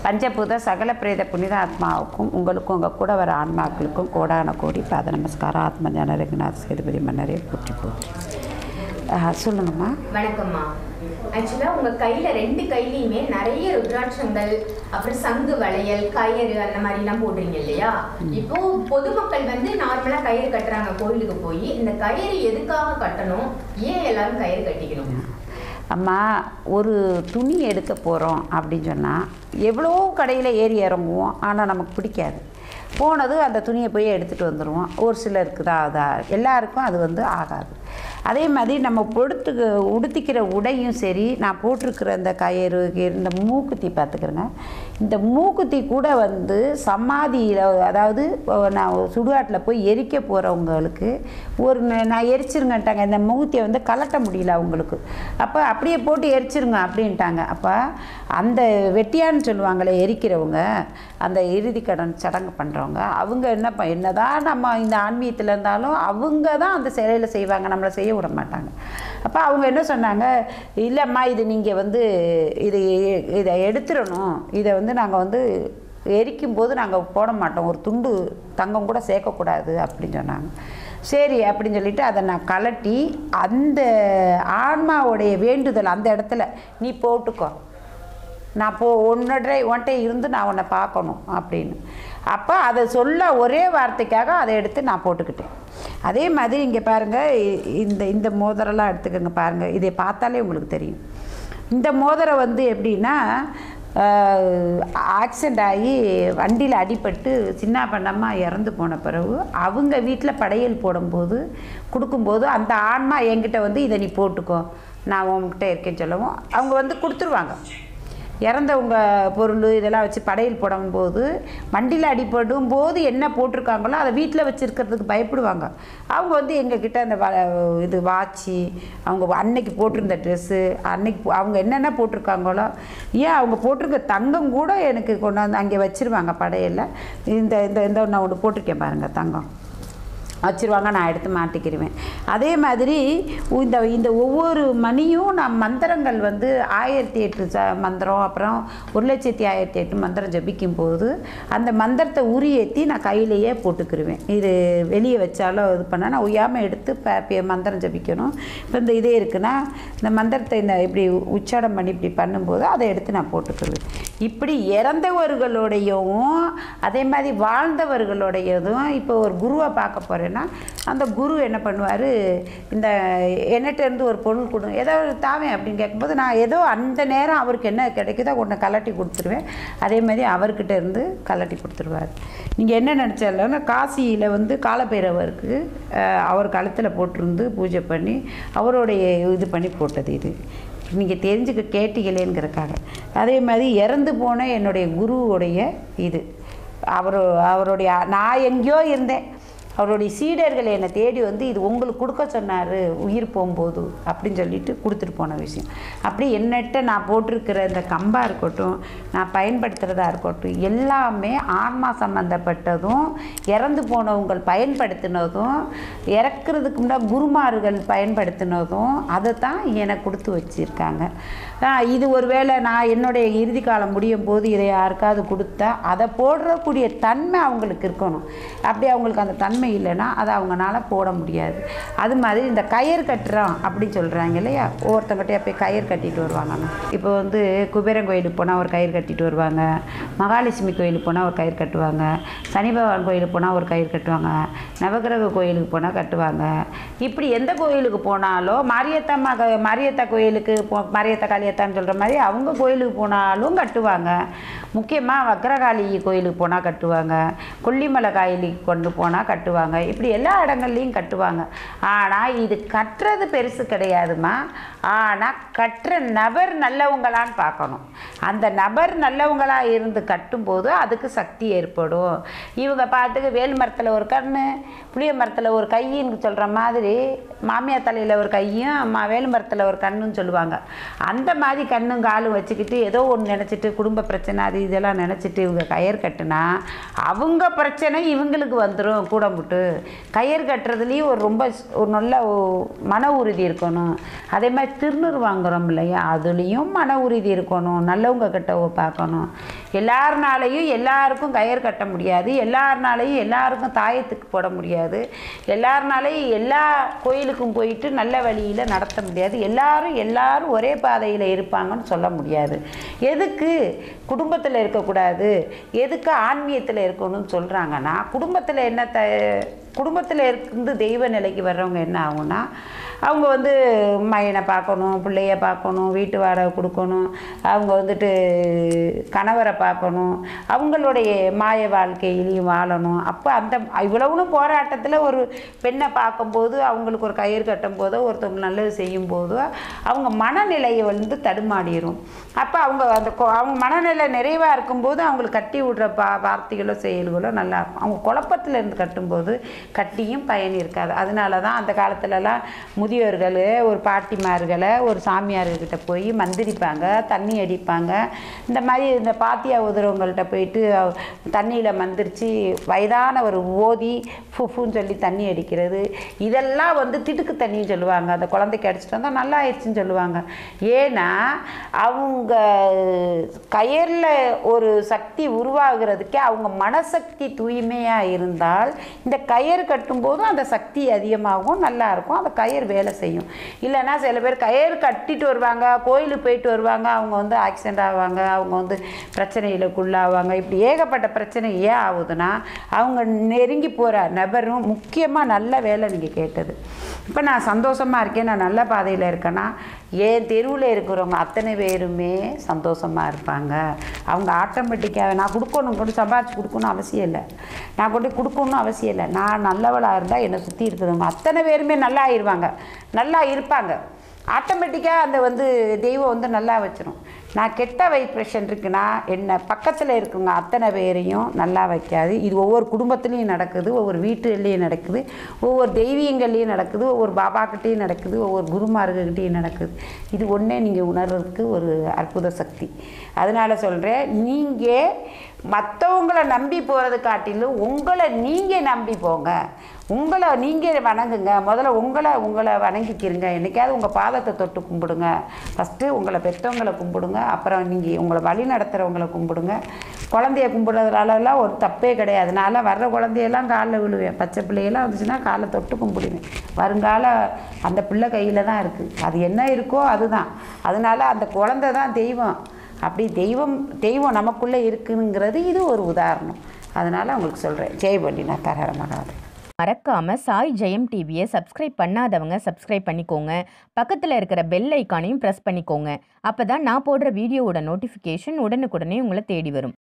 பஞ்சபூத சகல பிரேத புனித ஆத்மாவுக்கும் உங்களுக்கும் உங்கள் கூட வர ஆன்மாக்களுக்கும் கோடான கோடி பாத நமஸ்காரம் ஆத்ம ஞான ரங்கநாத் சேதுபதி மன்னரே போற்றி போற்றி ஆஹ், சொல்லுங்கம்மா வணக்கம்மா ஆக்சுவலா உங்க கையில ரெண்டு கையிலயுமே நிறைய ருத்ராட்சங்கள் அப்புறம் சங்கு வளையல் கயிறு அந்த மாதிரி எல்லாம் போடுறீங்க இல்லையா இப்போ பொதுமக்கள் வந்து நார்மலா கயிறு கட்டுறாங்க கோயிலுக்கு போய் இந்த கயிறு எதுக்காக கட்டணும் ஏன் எல்லாரும் கயிறு கட்டிக்கணும் அம்மா ஒரு துணி எடுக்க போகிறோம் அப்படின்னு சொன்னால் எவ்வளோ கடையில் ஏறி இறங்குவோம் ஆனால் நமக்கு பிடிக்காது போனது அந்த துணியை போய் எடுத்துகிட்டு வந்துடுவோம் ஒரு சிலருக்கு தான் அதா எல்லாருக்கும் அது வந்து ஆகாது அதே மாதிரி நம்ம பொடுத்துக்கு உடுத்திக்கிற உடையும் சரி நான் போட்டிருக்கிற இந்த கயிறு கயிறு, இந்த மூக்குத்தி பார்த்துக்கிறேங்க இந்த மூக்குத்தி கூட வந்து சமாதியில் அதாவது அஹ், நான் ஒரு சுடுகாட்டில் போய் எரிக்க போகிறவங்களுக்கு ஒரு ந- நான் எரிச்சிருங்கட்டாங்க இந்த மூக்குத்தியை வந்து கலட்ட முடியல அவங்களுக்கு அப்போ அப்படியே போட்டு எரிச்சிருங்க அப்படின்ட்டாங்க அப்போ அந்த வெட்டியான்னு சொல்லுவாங்களே எரிக்கிறவங்க அந்த இறுதி கடன் சடங்கு பண்ணுறவங்க அவங்க என்ன ப என்னதான் நம்ம இந்த ஆன்மீகத்தில் இருந்தாலும் அவங்க தான் அந்த சிலையில் செய்வாங்க நம்மளை செய்ய விட மாட்டாங்க அப்போ அவங்க என்ன சொன்னாங்க இல்லைம்மா இது நீங்கள் வந்து இது இதை எடுத்துடணும் இதை வந்து நாங்கள் வந்து எரிக்கும் போது நாங்கள் போட மாட்டோம் ஒரு துண்டு தங்கம் கூட சேர்க்கக்கூடாது அப்படின்னு சொன்னாங்க சரி அப்படின்னு சொல்லிட்டு அதை நான் கலட்டி அந்த ஆன்மாவுடைய வேண்டுதல் அந்த இடத்துல நீ போட்டுக்கோ நான் போ ஒன்றரை ஒன்றை இருந்து நான் உன்னை பார்க்கணும் அப்படின்னு அப்போ அதை சொல்ல ஒரே வார்த்தைக்காக அதை எடுத்து நான் போட்டுக்கிட்டேன் அதே மாதிரி இங்கே பாருங்கள் இந்த இந்த மோதிரம்லாம் எடுத்துக்கோங்க பாருங்கள் இதை பார்த்தாலே உங்களுக்கு தெரியும் இந்த மோதிரம் வந்து எப்படின்னா ஆக்சிடெண்ட் ஆகி வண்டியில் அடிபட்டு சின்ன பண்ணமாக இறந்து போன பிறகு அவங்க வீட்டில் படையல் போடும்போது கொடுக்கும்போது அந்த ஆன்மா என்கிட்ட வந்து இதை நீ போட்டுக்கோ நான் உன்கிட்ட இருக்கேன்னு சொல்லவும் அவங்க வந்து கொடுத்துருவாங்க இறந்தவங்க பொருள் இதெல்லாம் வச்சு படையல் போடும்போது வண்டியில் அடிபடும் போது என்ன போட்டிருக்காங்களோ அதை வீட்டில் வச்சுருக்கிறதுக்கு பயப்படுவாங்க அவங்க வந்து எங்ககிட்ட அந்த வ இது வாட்சி அவங்க அன்னைக்கு போட்டிருந்த ட்ரெஸ்ஸு அன்னைக்கு போ- அவங்க என்னென்ன போட்டிருக்காங்களோ ஏன் அவங்க போட்டிருக்க தங்கம் கூட எனக்கு கொண்டாந்து அங்கே வச்சுருவாங்க படையலில் இந்த இந்த இந்த நான் ஒன்று போட்டிருக்கேன் பாருங்கள் தங்கம் வச்சிருவாங்க நான் எடுத்து மாட்டிக்கிடுவேன் அதே மாதிரி இந்த இந்த ஒவ்வொரு மணியும் நான் மந்திரங்கள் வந்து ஆயிரத்தி எட்டு ச மந்திரம் அப்புறம் ஒரு லட்சத்தி ஆயிரத்தி எட்டு மந்திரம் ஜபிக்கும் போது அந்த மந்திரத்தை உரியேற்றி நான் கையிலேயே போட்டுக்கிருவேன் இது வெளியே வச்சாலும் இது பண்ணால் நான் உய்யாமல் எடுத்து ப- ப- மந்திரம் ஜபிக்கணும் இப்போ இந்த இதே இருக்குன்னா இந்த மந்திரத்தை இந்த இப்படி உச்சாடம் பண்ணி இப்படி பண்ணும்போது அதை எடுத்து நான் போட்டுக்கிருவேன் இப்படி இறந்தவர்களுடையவும் அதே மாதிரி வாழ்ந்தவர்களுடையதும் இப்போ ஒரு குருவை பார்க்க போகிறேன்னா அந்த குரு என்ன பண்ணுவார் இந்த என்னட்ட இருந்து ஒரு பொருள் கொடு ஏதோ ஒரு தாவே அப்படின்னு கேட்கும்போது நான் ஏதோ அந்த நேரம் அவருக்கு என்ன கிடைக்குதோ ஒன்று கலட்டி கொடுத்துருவேன் அதே மாதிரி அவர்கிட்ட இருந்து கலட்டி கொடுத்துருவார் நீங்கள் என்ன நினச்சாலும் காசியில் வந்து காலபைரவருக்கு அஹ், அவர் கழுத்தில் போட்டிருந்து பூஜை பண்ணி அவருடைய இது பண்ணி போட்டது இது நீங்கள் தெரிஞ்சுக்க கேட்டீங்களேங்கிறக்காக அதே மாதிரி இறந்து போன என்னுடைய குருவுடைய இது அவர் அவருடைய நான் எங்கேயோ இருந்தேன் அவருடைய சீடர்கள் என்னை தேடி வந்து இது உங்களுக்கு கொடுக்க சொன்னார் உயிர் போகும்போது அப்படின்னு சொல்லிட்டு கொடுத்துட்டு போன விஷயம் அப்படி என்னட்ட நான் போட்டிருக்கிற இந்த கம்பா இருக்கட்டும் நான் பயன்படுத்துகிறதா இருக்கட்டும் எல்லாமே ஆன்மா சம்மந்தப்பட்டதும் இறந்து போனவங்க பயன்படுத்தினதும் இறக்குறதுக்கு முன்னாடி குருமார்கள் பயன்படுத்தினதும் அதை தான் எனக்கு கொடுத்து வச்சுருக்காங்க இது ஒருவேளை நான் என்னுடைய இறுதி காலம் முடியும் போது இதை யாருக்காவது கொடுத்தா அதை போடக்கூடிய தன்மை அவங்களுக்கு இருக்கணும் அப்படி அவங்களுக்கு அந்த தன்மை இல்லைன்னா அதை அவங்களால போட முடியாது அது மாதிரி இந்த கயிறு கட்டுறோம் அப்படின்னு சொல்கிறாங்க இல்லையா ஒவ்வொருத்தங்கிட்டே போய் கயிறு கட்டிட்டு வருவாங்க இப்போ வந்து குபேரன் கோயிலுக்கு போனால் ஒரு கயிறு கட்டிட்டு வருவாங்க மகாலட்சுமி கோயிலுக்கு போனால் ஒரு கயிறு கட்டுவாங்க சனி பகவான் கோயிலுக்கு போனால் ஒரு கயிறு கட்டுவாங்க நவகிரக கோயிலுக்கு போனால் கட்டுவாங்க இப்படி எந்த கோயிலுக்கு போனாலும் மாரியத்தம்மா க- மாரியத்தா கோயிலுக்கு போ மாரியத்தா காளியத்தான்னு சொல்கிற மாதிரி அவங்க கோயிலுக்கு போனாலும் கட்டுவாங்க முக்கியமாக வக்ரகாளி கோயிலுக்கு போனால் கட்டுவாங்க கொல்லிமலை காயிலுக்கு கொண்டு போனால் கட்டுவாங்க இப்படி எல்லா இடங்கள்லையும் கட்டுவாங்க ஆனால் இது கட்டுறது பெருசு கிடையாதுமா ஆனால் கட்டுற நபர் நல்லவங்களான்னு பார்க்கணும் அந்த நபர் நல்லவங்களா இருந்து கட்டும்போது அதுக்கு சக்தி ஏற்படும் இவங்க பார்த்துக்கு வேல் மரத்தில் ஒரு கண்ணு புளிய மரத்தில் ஒரு கையின்னு சொல்கிற மாதிரி மாமியார் தலையில் ஒரு கையும் மா வேல் மரத்தில் ஒரு கண்ணுன்னு சொல்லுவாங்க அந்த மாதிரி கண்ணும் காலும் வச்சுக்கிட்டு ஏதோ ஒன்று நினச்சிட்டு குடும்ப பிரச்சனை அது இதெல்லாம் நினச்சிட்டு இவங்க கயிறு கட்டுனா அவங்க பிரச்சனை இவங்களுக்கு வந்துடும் கூட முட்டு கயிறு கட்டுறதுலேயும் ஒரு ரொம்ப ஸ்- ஒரு நல்ல ஒ- மன உறுதி இருக்கணும் அதே மாதிரி திருநூறு வாங்குறோம் இல்லையா அதுலேயும் மன உறுதி இருக்கணும் நல்லவங்க கிட்ட பார்க்கணும் எல்லாருனாலையும் எல்லாருக்கும் கயிறு கட்ட முடியாது எல்லாருனாலையும் எல்லாருக்கும் தாயத்துக்கு போட முடியாது எல்லாருனாலையும் எல்லா கோயிலுக்கும் போயிட்டு நல்ல வழியில் நடத்த முடியாது எல்லாரும் எல்லாரும் ஒரே பாதையில் இருப்பாங்கன்னு சொல்ல முடியாது எதுக்கு குடும்பத்தில் இருக்கக்கூடாது எதுக்கு ஆன்மீகத்தில் இருக்கணும்னு சொல்கிறாங்கன்னா குடும்பத்தில் என்ன த குடும்பத்தில் இருந்து தெய்வ நிலைக்கு வர்றவங்க என்ன ஆகும்னா அவங்க வந்து மையனை பார்க்கணும் பிள்ளைய பார்க்கணும் வீட்டு வாடகை கொடுக்கணும் அவங்க வந்துட்டு கணவரை பார்க்கணும் அவங்களுடைய மாய வாழ்க்கையிலையும் வாழணும் அப்போ அந்த இவ்வளவுன்னு போராட்டத்தில் ஒரு பெண்ணை பார்க்கும்போது அவங்களுக்கு ஒரு கயிறு கட்டும் போதோ ஒருத்தவங்க நல்லது செய்யும் போதோ அவங்க மனநிலையை வந்து தடுமாடிரும் அப்போ அவங்க அந்த கொ- அவங்க மனநிலை நிறைவாக இருக்கும்போது அவங்களுக்கு கட்டி விடுற பா வார்த்தைகளோ செயல்களோ நல்லா இருக்கும் அவங்க குழப்பத்தில் இருந்து கட்டும்போது கட்டியும் பயன் இருக்காது அதனால தான் அந்த காலத்துலலாம் முதியோர்கள் ஒரு பாட்டிமார்களை ஒரு சாமியார்கிட்ட போய் மந்திரிப்பாங்க தண்ணி அடிப்பாங்க இந்த மாதிரி இந்த பாத்தியா உதறவங்கள்ட்ட போயிட்டு தண்ணியில் மந்திரிச்சு வயதானவர் ஓதி ஃபுஃபுன்னு சொல்லி தண்ணி அடிக்கிறது இதெல்லாம் வந்து திடுக்கு தண்ணின்னு சொல்லுவாங்க அந்த குழந்தைக்கு அடிச்சிட்டு வந்தால் நல்லா ஆயிடுச்சுன்னு சொல்லுவாங்க ஏன்னா அவங்க கயரில் ஒரு சக்தி உருவாகிறதுக்கே அவங்க மனசக்தி தூய்மையாக இருந்தால் இந்த கயிறு கட்டும்போதும் அந்த சக்தி அதிகமாகும் நல்லா இருக்கும் அந்த கயிறு வேலை செய்யும் இல்லைன்னா சில பேர் கயிறு கட்டிட்டு வருவாங்க கோயிலுக்கு போயிட்டு வருவாங்க அவங்க வந்து ஆக்சிடென்ட் ஆவாங்க அவங்க வந்து பிரச்சனைகளுக்குள்ளாவாங்க இப்படி ஏகப்பட்ட பிரச்சனை ஏன் ஆகுதுன்னா அவங்க நெருங்கி போகிற நபரும் முக்கியமாக நல்ல வேலை நீங்கள் கேட்டது இப்போ நான் சந்தோஷமாக இருக்கேன் நான் நல்ல பாதையில் இருக்கேன்னா என் தெருவில் இருக்கிறவங்க அத்தனை பேருமே சந்தோஷமாக இருப்பாங்க அவங்க ஆட்டோமேட்டிக்காக நான் கொடுக்கணும் கொண்டு சம்பாரிச்சு கொடுக்கணும் அவசியம் இல்லை நான் கொண்டு கொடுக்கணும்னு அவசியம் இல்லை நான் நல்லவளாக இருந்தால் என்னை சுற்றி இருக்கிறவங்க அத்தனை பேருமே நல்லா ஆயிடுவாங்க நல்லா இருப்பாங்க ஆட்டோமேட்டிக்காக அந்த வந்து தெய்வம் வந்து நல்லா வச்சிரும் நான் கெட்ட வைப்ரேஷன் இருக்குன்னா என்ன பக்கத்தில் இருக்குங்க அத்தனை பேரையும் நல்லா வைக்காது இது ஒவ்வொரு குடும்பத்துலேயும் நடக்குது ஒவ்வொரு வீட்டுலேயும் நடக்குது ஒவ்வொரு தெய்வீகங்கள்லேயும் நடக்குது ஒவ்வொரு பாபாக்கிட்டேயும் நடக்குது ஒவ்வொரு குருமார்கிட்டையும் நடக்குது இது ஒன்றே நீங்கள் உணர்றதுக்கு ஒரு அற்புத சக்தி அதனால் சொல்கிறேன் நீங்கள் மற்றவங்கள நம்பி போகிறது காட்டிலும் உங்களை நீங்கள் நம்பி போங்க உங்களை நீங்கள் வணங்குங்க முதல்ல உங்களை உங்களை வணங்கிக்கிறங்க என்னைக்காவது உங்கள் பாதத்தை தொட்டு கும்பிடுங்க ஃபஸ்ட்டு உங்களை பெற்றவங்களை கும்பிடுங்க அப்புறம் நீங்கள் உங்களை வழி நடத்துகிறவங்களை கும்பிடுங்க குழந்தைய கும்பிடுறதுனாலலாம் ஒரு தப்பே கிடையாது நான்லாம் வர்ற குழந்தையெல்லாம் காலில் விழுவேன் பச்சை பிள்ளையெல்லாம் வந்துச்சுன்னா காலை தொட்டு கும்பிடுவேன் வருங்கால அந்த பிள்ளை கையில் தான் இருக்குது அது என்ன இருக்கோ அதுதான் அதனால அந்த குழந்தை தான் தெய்வம் அப்படி தெய்வம் தெய்வம் நமக்குள்ளே இருக்குங்கிறது இது ஒரு உதாரணம் அதனால் உங்களுக்கு சொல்கிறேன் ஜெயபலினா தரர மகாதேவ் மறக்காம சாய் ஜெயம் டிவியை சப்ஸ்கிரைப் பண்ணாதவங்க சப்ஸ்கிரைப் பண்ணிக்கோங்க பக்கத்தில் இருக்கிற பெல் ஐக்கானையும் ப்ரெஸ் பண்ணிக்கோங்க அப்பதான் நான் போடுற வீடியோவோட நோட்டிஃபிகேஷன் உடனுக்குடனே உங்களை தேடி வரும்